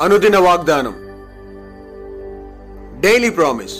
అనుదిన వాగ్దానం daily promise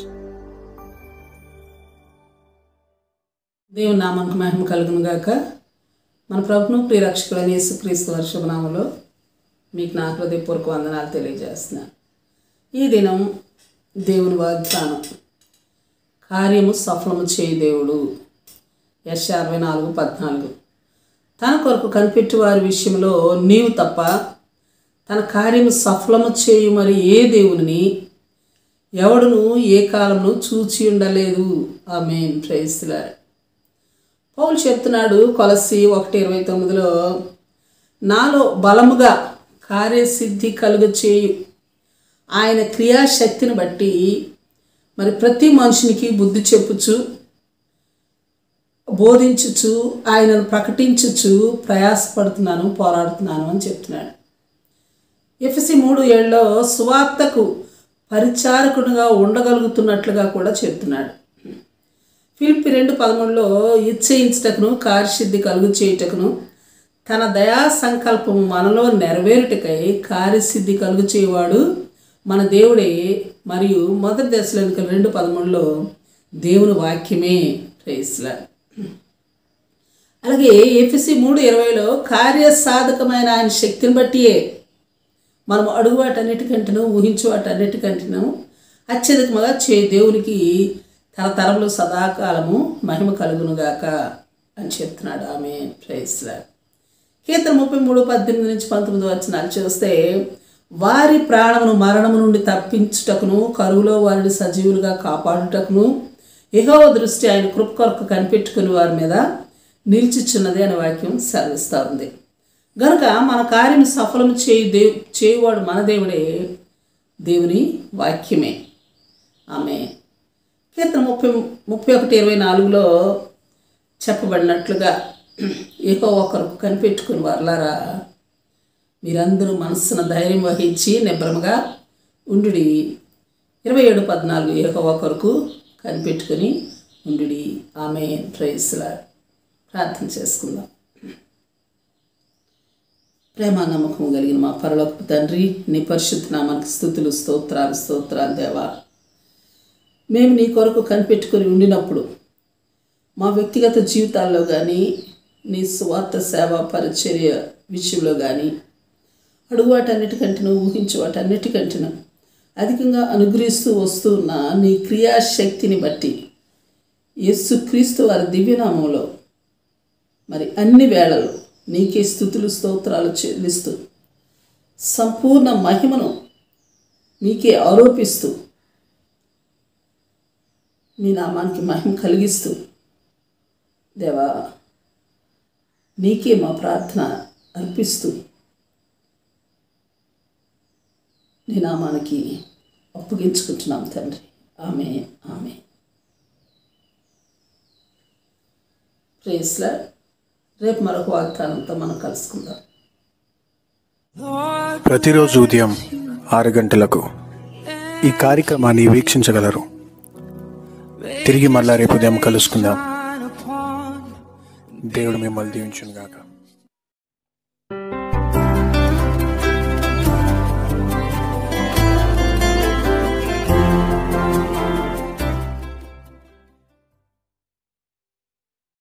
దేవుని నామానికి మహిమ కలుగును గాక మన ప్రభును ప్రియరక్షకుడైన యేసుక్రీస్తు వర్షభనామంలో మీకు నా హృదయపూర్వక వందనాలు తెలియజేస్తున్నాను ఈ దినం దేవుని వాగ్దానం కార్యము సఫలము చేయి దేవుడు యశ అరవై నాలుగు పద్నాలుగు తన కొరకు కనిపెట్టి వారి విషయంలో నీవు తప్ప తన కార్యము సఫలము చేయు మరి ఏ దేవుని ఎవడును ఏ కాలమును చూచి ఉండలేదు ఆమె ప్రైస్లాడ్ పౌలు చెప్తున్నాడు కొలసి ఒకటి ఇరవై తొమ్మిదిలో నాలో బలముగా కార్యసిద్ధి కలుగ చేయు ఆయన క్రియాశక్తిని బట్టి మరి ప్రతి మనుషునికి బుద్ధి చెప్పుచు బోధించుచు ఆయనను ప్రకటించుచు ప్రయాసపడుతున్నాను పోరాడుతున్నాను అని చెప్తున్నాడు ఎఫ్సి మూడు ఏళ్ళలో సువార్తకు పరిచారకునిగా ఉండగలుగుతున్నట్లుగా కూడా చెప్తున్నాడు ఫిలిపి రెండు పదమూడులో ఇచ్చయించుటకును కార్యసిద్ధి కలుగు చేయుటకును తన దయా సంకల్పము మనలో నెరవేరుటకై కార్యసిద్ధి కలుగు చేయవాడు మన దేవుడే మరియు మొదటి దశలోనికి రెండు పదమూడులో దేవుని వాక్యమే ప్రైస్లా అలాగే ఎఫ్సి మూడు ఇరవైలో కార్యసాధకమైన ఆయన శక్తిని బట్టియే మనం అడుగు వాటన్నిటికంటేనూ ఊహించు వాటన్నిటికంటేనూ అత్యధికముగా చే దేవునికి తన తరములు సదాకాలము మహిమ కలుగునుగాక అని చెప్తున్నాడు ఆమె ప్రైస్లా కీర్తన ముప్పై మూడు పద్దెనిమిది నుంచి పంతొమ్మిది వచ్చినాలు చూస్తే వారి ప్రాణమును మరణము నుండి తప్పించుటకును కరువులో వారిని సజీవులుగా కాపాడుటకును ఎహోవ దృష్టి ఆయన కృప కొరకు కనిపెట్టుకుని వారి మీద నిలిచిచున్నది అనే వాక్యం సెలవిస్తూ ఉంది గనుక మన కార్యం సఫలం చేయి దే చేయువాడు మన దేవుడే దేవుని వాక్యమే ఆమె కీర్తన ముప్పై ముప్పై ఒకటి ఇరవై నాలుగులో చెప్పబడినట్లుగా ఏకో ఒకరికి కనిపెట్టుకుని వర్లారా మీరందరూ మనస్సున ధైర్యం వహించి నిబ్రమగా ఉండు ఇరవై ఏడు పద్నాలుగు ఏకో ఒకరకు కనిపెట్టుకుని ఉండు ఆమె ప్రైస్లా ప్రార్థన చేసుకుందాం ప్రేమ నమ్మకం కలిగిన మా పరలోకపు తండ్రి నీ పరిశుద్ధ నామానికి స్థుతులు స్తోత్రాలు స్తోత్రాలు దేవా మేము నీ కొరకు కనిపెట్టుకొని ఉండినప్పుడు మా వ్యక్తిగత జీవితాల్లో కానీ నీ స్వార్థ సేవ పరిచర్య విషయంలో కానీ అడుగు వాటన్నిటికంటేనూ ఊహించు వాటన్నిటికంటేనూ అధికంగా అనుగ్రహిస్తూ వస్తూ ఉన్న నీ క్రియాశక్తిని బట్టి యేసుక్రీస్తు వారి దివ్యనామంలో మరి అన్ని వేళలు నీకే స్థుతులు స్తోత్రాలు చెల్లిస్తూ సంపూర్ణ మహిమను నీకే ఆరోపిస్తూ మీ నామానికి మహిమ కలిగిస్తూ దేవా నీకే మా ప్రార్థన అర్పిస్తూ నీ నామానికి అప్పగించుకుంటున్నాం తండ్రి ఆమె ఆమె ప్రేస్లా రేపు మరొక వాగ్దానంతో మనం కలుసుకుందాం ప్రతిరోజు ఉదయం ఆరు గంటలకు ఈ కార్యక్రమాన్ని వీక్షించగలరు తిరిగి మళ్ళా రేపు ఉదయం కలుసుకుందాం దేవుడు మిమ్మల్ని దీవించును గాక